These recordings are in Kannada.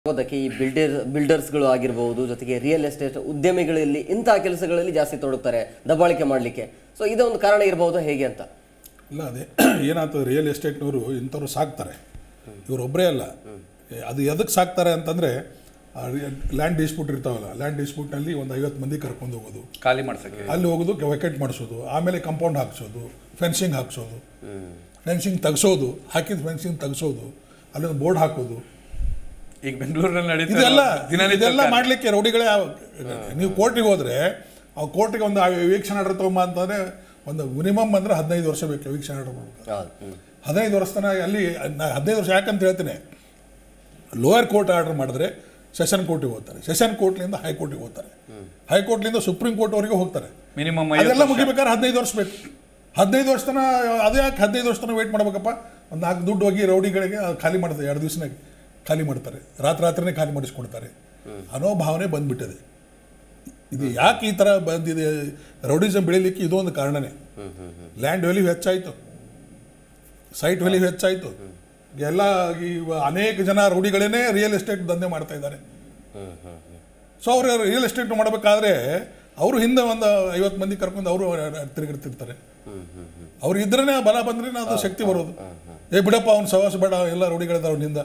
ಅದಕ್ಕೆ ಈ ಬಿಲ್ಡರ್ ಬಿಲ್ಡರ್ಸ್ಗಳು ಆಗಿರಬಹುದು ಜೊತೆಗೆ ರಿಯಲ್ ಎಸ್ಟೇಟ್ ಉದ್ಯಮಿಗಳಲ್ಲಿ ಇಂತಹ ಕೆಲಸಗಳಲ್ಲಿ ಜಾಸ್ತಿ ತೊಡಗ್ತಾರೆ ದಬ್ಬಾಳಿಕೆ ಮಾಡಲಿಕ್ಕೆ ಸೊ ಇದೊಂದು ಕಾರಣ ಇರಬಹುದು ಹೇಗೆ ಅಂತ ಇಲ್ಲ ಅದೇ ಏನಾಗ್ತದೆ ರಿಯಲ್ ಎಸ್ಟೇಟ್ನವರು ಇಂಥವ್ರು ಸಾಕ್ತಾರೆ ಇವರೊಬ್ಬರೇ ಅಲ್ಲ ಅದು ಎದಕ್ಕೆ ಸಾಕ್ತಾರೆ ಅಂತಂದರೆ ಲ್ಯಾಂಡ್ ಡಿಸ್ಪ್ಯೂಟ್ ಇರ್ತಾವಲ್ಲ ಲ್ಯಾಂಡ್ ಡಿಸ್ಪ್ಯೂಟ್ನಲ್ಲಿ ಒಂದು ಐವತ್ತು ಮಂದಿ ಕರ್ಕೊಂಡು ಹೋಗೋದು ಖಾಲಿ ಮಾಡ್ಸಕ್ಕೆ ಅಲ್ಲಿ ಹೋಗೋದು ವೆಕೆಟ್ ಮಾಡಿಸೋದು ಆಮೇಲೆ ಕಂಪೌಂಡ್ ಹಾಕ್ಸೋದು ಫೆನ್ಸಿಂಗ್ ಹಾಕ್ಸೋದು ಫೆನ್ಸಿಂಗ್ ತೆಗ್ಸೋದು ಹಾಕಿದ ಫೆನ್ಸಿಂಗ್ ತೆಗ್ಸೋದು ಅಲ್ಲೊಂದು ಬೋರ್ಡ್ ಹಾಕೋದು ಈಗ ಬೆಂಗಳೂರಲ್ಲಿ ನಡೀತಾ ಇದೆಲ್ಲ ದಿನನಿತ್ಯ ಇದೆಲ್ಲ ಮಾಡಲಿಕ್ಕೆ ರೌಡಿಗಳೇ ಯಾವ- ನೀವು ಕೋರ್ಟಿಗೆ ಹೋದ್ರೆ ಆ ಕೋರ್ಟಿಗೆ ಒಂದು ವೀಕ್ಷಣೆ ಆರ್ಡರ್ ತೊಗೊಂಬ ಅಂತಂದ್ರೆ ಒಂದು ಮಿನಿಮಮ್ ಅಂದ್ರೆ ಹದಿನೈದು ವರ್ಷ ಬೇಕು ವೀಕ್ಷಣೆ ಆರ್ಡರ್ ಮಾಡಬೇಕು ಹೌದು ಹ್ಮ್. ಹದಿನೈದು ವರ್ಷ ತನಕ ಅಲ್ಲಿ ನಾ ಹದಿನೈದು ವರ್ಷ ಯಾಕಂತ ಹೇಳ್ತೀನಿ ಲೋಯರ್ ಕೋರ್ಟ್ ಆರ್ಡರ್ ಮಾಡಿದ್ರೆ ಸೆಷನ್ ಕೋರ್ಟಿಗೆ ಹೋಗ್ತಾರೆ ಸೆಷನ್ ಕೋರ್ಟ್ಲಿಂದ ಹೈಕೋರ್ಟಿಗೆ ಹೋಗ್ತಾರೆ ಹೈಕೋರ್ಟ್ಲಿಂದ ಸುಪ್ರೀಂ ಕೋರ್ಟ್ವರೆಗೆ ಹೋಗ್ತಾರೆ ಮಿನಿಮಮ್ ಅದೆಲ್ಲ ಮುಗಿಬೇಕಾದ್ರೆ ಹದಿನೈದು ವರ್ಷ ಬೇಕು ಹದಿನೈದು ವರ್ಷ ತನ ಅದೇ ಯಾಕೆ ಹದಿನೈದು ವರ್ಷ ತನಕ ವೇಟ್ ಮಾಡ್ಬೇಕಪ್ಪ ಒಂದು ನಾಲ್ಕು ದುಡ್ಡು ಹೋಗಿ ರೌಡಿಗಳಿಗೆ ಅದು ಖಾಲಿ ಮಾಡ್ತಾರೆ ಎರಡು ದಿವಸನಾಗ ಖಾಲಿ ಮಾಡ್ತಾರೆ ರಾತ್ರಿ ರಾತ್ರಿನೇ ಖಾಲಿ ಮಾಡಿಸ್ಕೊಡ್ತಾರೆ ಅನ್ನೋ ಭಾವನೆ ಬಂದ್ಬಿಟ್ಟಿದೆ ಇದು ಯಾಕೆ ಈ ಥರ ಬಂದಿದೆ ರೌಡಿಸಮ್ ಬೆಳೀಲಿಕ್ಕೆ ಇದು ಒಂದು ಕಾರಣನೇ ಲ್ಯಾಂಡ್ ವ್ಯಾಲ್ಯೂ ಹೆಚ್ಚಾಯಿತು ಸೈಟ್ ವ್ಯಾಲ್ಯೂ ಹೆಚ್ಚಾಯಿತು ಎಲ್ಲ ಈ ಅನೇಕ ಜನ ರೌಡಿಗಳೇನೆ ರಿಯಲ್ ಎಸ್ಟೇಟ್ ದಂಧೆ ಮಾಡ್ತಾ ಇದ್ದಾರೆ ಸೊ ಅವರು ರಿಯಲ್ ಎಸ್ಟೇಟ್ ಮಾಡಬೇಕಾದ್ರೆ ಅವರು ಹಿಂದೆ ಒಂದು ಐವತ್ತು ಮಂದಿ ಕರ್ಕೊಂಡು ಅವರು ತಿರುಗಿರ್ತಿರ್ತಾರೆ ಅವ್ರು ಇದ್ರೇ ಬಲ ಬಂದ್ರೆ ಅದು ಶಕ್ತಿ ಬರೋದು ಏ ಬಿಡಪ್ಪ ಅವ್ನು ಸವಾಸ ಬೇಡ ಎಲ್ಲ ರೂಢಿಗಳಿದಾವೆ ಅವನಿಂದ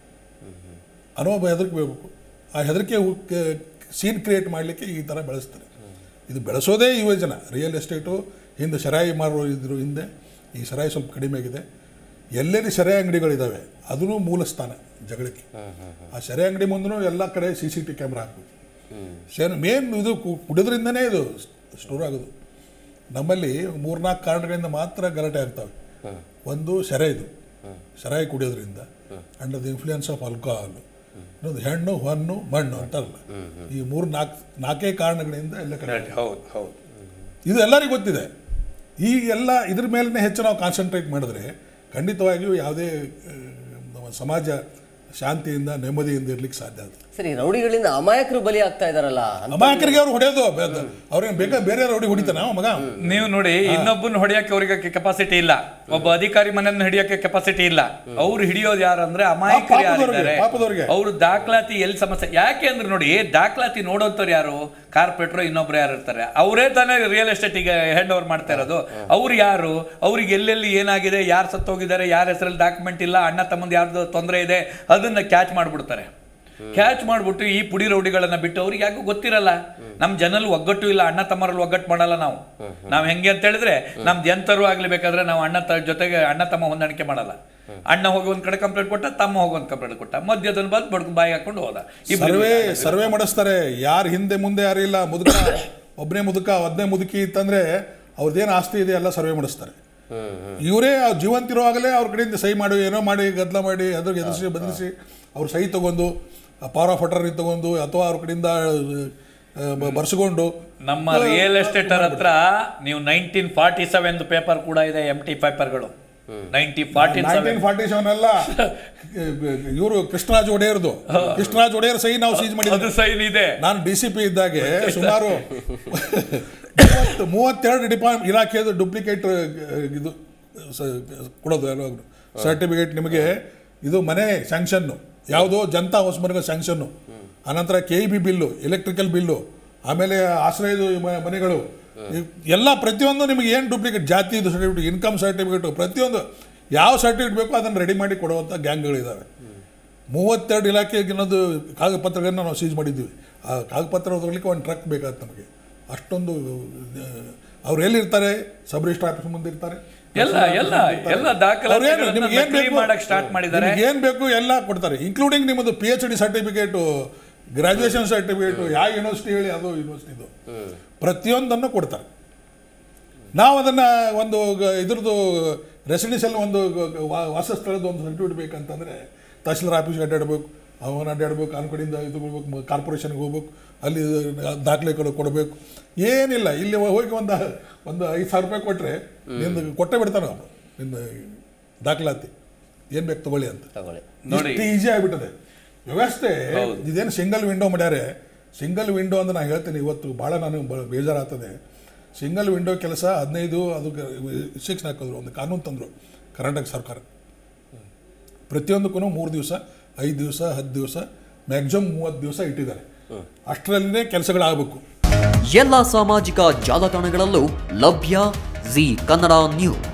ಅನ್ನೋ ಹೆದರಿಕೆ ಬೇಕು ಆ ಹೆದರಿಕೆ ಸೀನ್ ಕ್ರಿಯೇಟ್ ಮಾಡಲಿಕ್ಕೆ ಈ ಥರ ಬೆಳೆಸ್ತಾರೆ ಇದು ಬೆಳೆಸೋದೇ ಯುವ ಜನ ರಿಯಲ್ ಎಸ್ಟೇಟು ಹಿಂದೆ ಶರಾಯಿ ಮಾರೋ ಇದ್ರು ಹಿಂದೆ ಈ ಶರಾಯಿ ಸ್ವಲ್ಪ ಕಡಿಮೆ ಆಗಿದೆ ಎಲ್ಲೆಲ್ಲಿ ಶರಾಯಿ ಅಂಗಡಿಗಳಿದ್ದಾವೆ ಅದೂ ಮೂಲ ಸ್ಥಾನ ಜಗಳಕ್ಕೆ ಆ ಶರಾಯಿ ಅಂಗಡಿ ಮುಂದೂ ಎಲ್ಲ ಕಡೆ ಸಿ ಸಿ ಟಿ ಕ್ಯಾಮ್ರಾ ಹಾಕಬೇಕು ಶೇರ್ ಮೇನ್ ಇದು ಕು- ಕುಡಿದ್ರಿಂದನೇ ಇದು ಸ್ಟೋರ್ ಆಗೋದು ನಮ್ಮಲ್ಲಿ ಮೂರ್ನಾಲ್ಕು ಕಾರಣಗಳಿಂದ ಮಾತ್ರ ಗಲಾಟೆ ಆಗ್ತವೆ ಒಂದು ಶರಾಯಿದು ಶರಾಯಿ ಕುಡಿಯೋದ್ರಿಂದ under the influence of alcohol ಇನ್ನೊಂದು ಹೆಣ್ಣು ಹೊನ್ನು ಮಣ್ಣು ಅಂತಾರಲ್ಲ ಈ ಮೂರು ನಾಲ್ಕು ನಾಲ್ಕೇ ಕಾರಣಗಳಿಂದ ಎಲ್ಲ ಕಡೆ ಹೌದು ಹೌದು ಇದು ಎಲ್ಲರಿಗೂ ಗೊತ್ತಿದೆ ಈ ಎಲ್ಲ ಇದ್ರ ಮೇಲೇ ಹೆಚ್ಚು ನಾವು ಕಾನ್ಸಂಟ್ರೇಟ್ ಮಾಡಿದ್ರೆ ಖಂಡಿತವಾಗಿಯೂ ಯಾವುದೇ ಆ, ನಮ್ಮ ಸಮಾಜ ಶಾಂತಿಯಿಂದ ನೆಮ್ಮದಿಯಿಂದ ಇರ್ಲಿಕ್ಕೆ ಸಾಧ್ಯ ಆಗುತ್ತೆ ಸರಿ ರೌಡಿಗಳಿಂದ ಅಮಾಯಕರು ಬಲಿ ಆಗ್ತಾ ಇದಾರಲ್ಲ ಅಂತ ಅಮಾಯಕರಿಗೆ ಅವ್ರು ಹೊಡೆಯೋದು ಅವ್ರೇನು ಬೇಕಾ ಬೇರೆ ರೌಡಿ ಹೊಡಿತಾನ ಅವ ಮಗ ನೀವು ನೋಡಿ ಇನ್ನೊಬ್ಬನ ಹೊಡಿಯಕ್ಕೆ ಅವ್ರಿಗೆ ಕೆಪಾಸಿಟಿ ಇಲ್ಲ ಒಬ್ಬ ಅಧಿಕಾರಿ ಮನೆಯನ್ನು ಹಿಡಿಯಕ್ಕೆ ಕೆಪಾಸಿಟಿ ಇಲ್ಲ ಅವ್ರು ಹಿಡಿಯೋದು ಯಾರಂದ್ರೆ ಅಮಾಯಕರು ಪಾಪದವ್ರಿಗೆ, ಯಾರಿದ್ದಾರೆ ಪಾಪದವ್ರಿಗೆ. ಅವ್ರು ದಾಖಲಾತಿ ಎಲ್ಲಿ ಸಮಸ್ಯೆ ಯಾಕೆ ಅಂದ್ರೆ ನೋಡಿ ದಾಖಲಾತಿ ನೋಡೋಂಥವ್ರು ಯಾರು ಕಾರ್ಪೊರೇಟ್ರು ಇನ್ನೊಬ್ರು ಯಾರು ಇರ್ತಾರೆ ಅವರೇ ತಾನೇ ರಿಯಲ್ ಎಸ್ಟೇಟಿಗೆ ಹ್ಯಾಂಡ್ ಓವರ್ ಮಾಡ್ತಾ ಇರೋದು ಅವ್ರು ಯಾರು ಅವ್ರಿಗೆ ಎಲ್ಲೆಲ್ಲಿ ಏನಾಗಿದೆ ಯಾರು ಸತ್ತೋಗಿದ್ದಾರೆ ಯಾರ ಹೆಸರಲ್ಲಿ ಡಾಕ್ಯುಮೆಂಟ್ ಇಲ್ಲ ಅಣ್ಣ ತಮ್ಮಂದು ಯಾರ್ದು ತೊಂದರೆ ಇದೆ ಅದನ್ನ ಕ್ಯಾಚ್ ಮಾಡ್ಬಿಡ್ತಾರೆ ಕ್ಯಾಚ್ ಮಾಡ್ಬಿಟ್ಟು ಈ ಪುಡಿ ರೌಡಿಗಳನ್ನ ಬಿಟ್ಟು ಅವ್ರಿಗೆ ಯಾಕೋ ಗೊತ್ತಿರಲ್ಲ ನಮ್ ಜನಲ್ ಒಗ್ಗಟ್ಟು ಇಲ್ಲ ಅಣ್ಣ ತಮ್ಮರಲ್ಲಿ ಒಗ್ಗಟ್ಟು ಮಾಡಲ್ಲ ನಾವು ನಾವ್ ಹೆಂಗೆ ಅಂತ ಹೇಳಿದ್ರೆ ನಮ್ದು ಎಂತರು ಆಗ್ಲಿ ಬೇಕಾದ್ರೆ ನಾವು ಅಣ್ಣ ತ ಜೊತೆಗೆ ಅಣ್ಣ ತಮ್ಮ ಹೊಂದಾಣಿಕೆ ಮಾಡಲ್ಲ ಅಣ್ಣ ಹೋಗಿ ಒಂದ್ ಕಡೆ ಕಂಪ್ಲೇಂಟ್ ಕೊಟ್ಟ ತಮ್ಮ ಹೋಗಿ ಒಂದ್ ಕಂಪ್ಲೇಂಟ್ ಕೊಟ್ಟ ಮಧ್ಯದಲ್ಲಿ ಬಂದು ಬಡ್ಕೊಂಡು ಬಾಯಿ ಹಾಕೊಂಡು ಹೋದ ಇಬ್ರು ಸರ್ವೆ ಸರ್ವೆ ಮಾಡಿಸ್ತಾರೆ ಯಾರು ಹಿಂದೆ ಮುಂದೆ ಯಾರಿಲ್ಲ ಮುದುಕ ಒಬ್ಬನೇ ಮುದುಕ ಒದ್ನೇ ಮುದುಕಿ ಇತ್ತಂದ್ರೆ ಅವ್ರದ್ದೇನು ಆಸ್ತಿ ಇದೆ ಎಲ್ಲ ಸರ್ವೆ ಮಾಡಿಸ್ತಾರೆ ಇವರೇ ಜೀವಂತ ಇರುವಾಗಲೇ ಅವ್ರ ಕಡೆಯಿಂದ ಸಹಿ ಮಾಡಿ ಏನೋ ಮಾಡಿ ಗದ್ದಲ ಮಾಡಿ ಅದ್ರ ಎದುರಿಸಿ ಬದಲಿಸಿ ಅವ್ರು ಸಹಿ ತಗೊಂಡು ಪವರ್ ಆಫ್ ಅಟರ್ನಿ ತಗೊಂಡು ಅಥವಾ ಅವ್ರ ಕಡೆಯಿಂದ ಆ, ಬ- ಬರ್ಸ್ಕೊಂಡು ನಮ್ಮ ರಿಯಲ್ ಎಸ್ಟೇಟರ್ ಹತ್ರ ನೀವು ನೈನ್ಟೀನ್ ಫಾರ್ಟಿ ಸೆವೆನ್ ಪೇಪರ್ ಕೂಡ ಇದೆ ಎಂ ಟಿ ಪೇಪರ್ಗಳು nineteen forty seven nineteen forty seven ಎಲ್ಲ ಇವರು ಕೃಷ್ಣರಾಜ್ ಒಡೆಯರ್ದು ಕೃಷ್ಣರಾಜ್ ಒಡೆಯರ್ ಸಹಿ ನಾವು ಸೀಜ್ ಮಾಡಿದ್ವಿ ಅದು ಸೈನ್ ಇದೆ ನಾನು ಡಿ ಸಿ ಪಿ ಇದ್ದಾಗೆ ಸುಮಾರು ಮೂವತ್ತು ಮೂವತ್ತೆರಡು ಡಿಪಾರ್ಟ್ ಇಲಾಖೆದು ಡೂಪ್ಲಿಕೇಟ್ ಇದು ಸ- ಕೊಡೋದು ಯಾವಾಗಲೂ ಸರ್ಟಿಫಿಕೇಟ್ ನಿಮಗೆ ಇದು ಮನೆ ಸ್ಯಾಂಕ್ಷನ್ನು ಯಾವುದೋ ಜನತಾ ಹೊಸಮನೆಗೆ ಸ್ಯಾಂಕ್ಷನ್ನು ಅನಂತರ K E B bill electrical bill ಆಮೇಲೆ ಆಶ್ರಯದ ಮ- ಮನೆಗಳು ಇವ್- ಎಲ್ಲ ಪ್ರತಿಯೊಂದು ನಿಮಗೆ ಏನು ಡೂಪ್ಲಿಕೇಟ್ ಜಾತಿದು ಸರ್ಟಿಫಿಕೇಟ್ ಇನ್ಕಮ್ ಸರ್ಟಿಫಿಕೇಟು ಪ್ರತಿಯೊಂದು ಯಾವ ಸರ್ಟಿಫಿಕೇಟ್ ಬೇಕೋ ಅದನ್ನು ರೆಡಿ ಮಾಡಿ ಕೊಡುವಂಥ ಗ್ಯಾಂಗ್ಗಳಿದ್ದಾವೆ ಮೂವತ್ತೆರಡು ಇಲಾಖೆಗೆ ಇನ್ನೊಂದು ಕಾಗದ ಪತ್ರಗಳನ್ನು ನಾವು ಸೀಜ್ ಮಾಡಿದ್ವಿ ಆ ಕಾಗದ ಪತ್ರ ತಗೊಳ್ಳಿಕ್ಕೆ ಒಂದು ಟ್ರಕ್ ಬೇಕಾಗುತ್ತೆ ನಮಗೆ ಅಷ್ಟೊಂದು ಅವ್ರು ಎಲ್ಲಿರ್ತಾರೆ ಸಬ್ ರಿಜಿಸ್ಟರ್ ಆಫೀಸ್ ಮುಂದೆ ಇರ್ತಾರೆ ಎಲ್ಲ ಎಲ್ಲ ಎಲ್ಲ ಅವ್ರೇನು ದಾಖಲಾತಿಗಳನ್ನ ನಿಮ್ಗೆ ಏನು ನಕಲಿ ಬೇಕು ಮಾಡಕ್ ಸ್ಟಾರ್ಟ್ ಮಾಡಿದ್ದಾರೆ ಏನು ಬೇಕು ಎಲ್ಲ ಕೊಡ್ತಾರೆ ಇನ್ಕ್ಲೂಡಿಂಗ್ ನಿಮ್ಮದು P H D certificate graduation certificate ಯಾವ ಯೂನಿವರ್ಸಿಟಿ ಹೇಳಿ ಅದು ಯೂನಿವರ್ಸಿಟಿದು ಪ್ರತಿಯೊಂದನ್ನು ಕೊಡ್ತಾರೆ ನಾವು ಅದನ್ನು ಒಂದು ಗ- ಇದ್ರದ್ದು ರೆಸಿಡೆನ್ಷಿಯಲ್ ಒಂದು ಗ- ಗ- ವಾ- ವಾಸಸ್ಥಳದ ಒಂದು ಸರ್ಟಿಫಿಕೇಟ್ ಬೇಕಂತಂದರೆ ತಹಶೀಲ್ದಾರ್ ಆಫೀಸ್ಗೆ ಅಡ್ಡಾಡ್ಬೇಕು ಅವನ ಅಡ್ಡಾಡ್ಬೇಕು ಅವ್ನ ಕಡೆಯಿಂದ ಇದು ಹೋಗ್ಬೇಕು ಕಾರ್ಪೊರೇಷನ್ಗೆ ಹೋಗ್ಬೇಕು ಅಲ್ಲಿ ದಾಖಲೆಗಳು ಕೊಡಬೇಕು ಏನಿಲ್ಲ ಇಲ್ಲಿ ಹೋಗಿ ಒಂದು ಒಂದು ಐದು ಸಾವಿರ ರೂಪಾಯಿ ಕೊಟ್ಟರೆ ನಿಂದು ಕೊಟ್ಟೆ ಬಿಡ್ತಾನೆ ಅವನು ನಿನ್ನ ದಾಖಲಾತಿ ಏನು ಬೇಕು ತಗೊಳ್ಳಿ ಅಂತ ತಗೊಳ್ಳಿ ನೋಡಿ. ಇಷ್ಟು ಈಸಿ ಆಗಿಬಿಟ್ಟದೆ ವ್ಯವಸ್ಥೆ ಇದೇನು ಸಿಂಗಲ್ ವಿಂಡೋ ಮಾಡ್ಯಾರೆ ಸಿಂಗಲ್ ವಿಂಡೋ ಅಂತ ನಾನು ಹೇಳ್ತೀನಿ ಇವತ್ತು ಭಾಳ ನಾನು ಬ- ಬೇಜಾರಾಗ್ತದೆ ಸಿಂಗಲ್ ವಿಂಡೋ ಕೆಲಸ ಹದಿನೈದು ಅದಕ್ಕೆ ಶಿಕ್ಷಣ ಹಾಕಿದ್ರು ಒಂದು ಕಾನೂನು ತಂದರು ಕರ್ನಾಟಕ ಸರ್ಕಾರ ಪ್ರತಿಯೊಂದಕ್ಕೂ ಮೂರು ದಿವಸ ಐದು ದಿವಸ ಹತ್ತು ದಿವಸ ಮ್ಯಾಕ್ಸಿಮಮ್ ಮೂವತ್ತು ದಿವಸ ಇಟ್ಟಿದ್ದಾರೆ ಅಷ್ಟರಲ್ಲೇ ಕೆಲಸಗಳಾಗಬೇಕು ಎಲ್ಲ ಸಾಮಾಜಿಕ ಜಾಲತಾಣಗಳಲ್ಲೂ ಲಭ್ಯ ಜಿ ಕನ್ನಡ ನ್ಯೂಸ್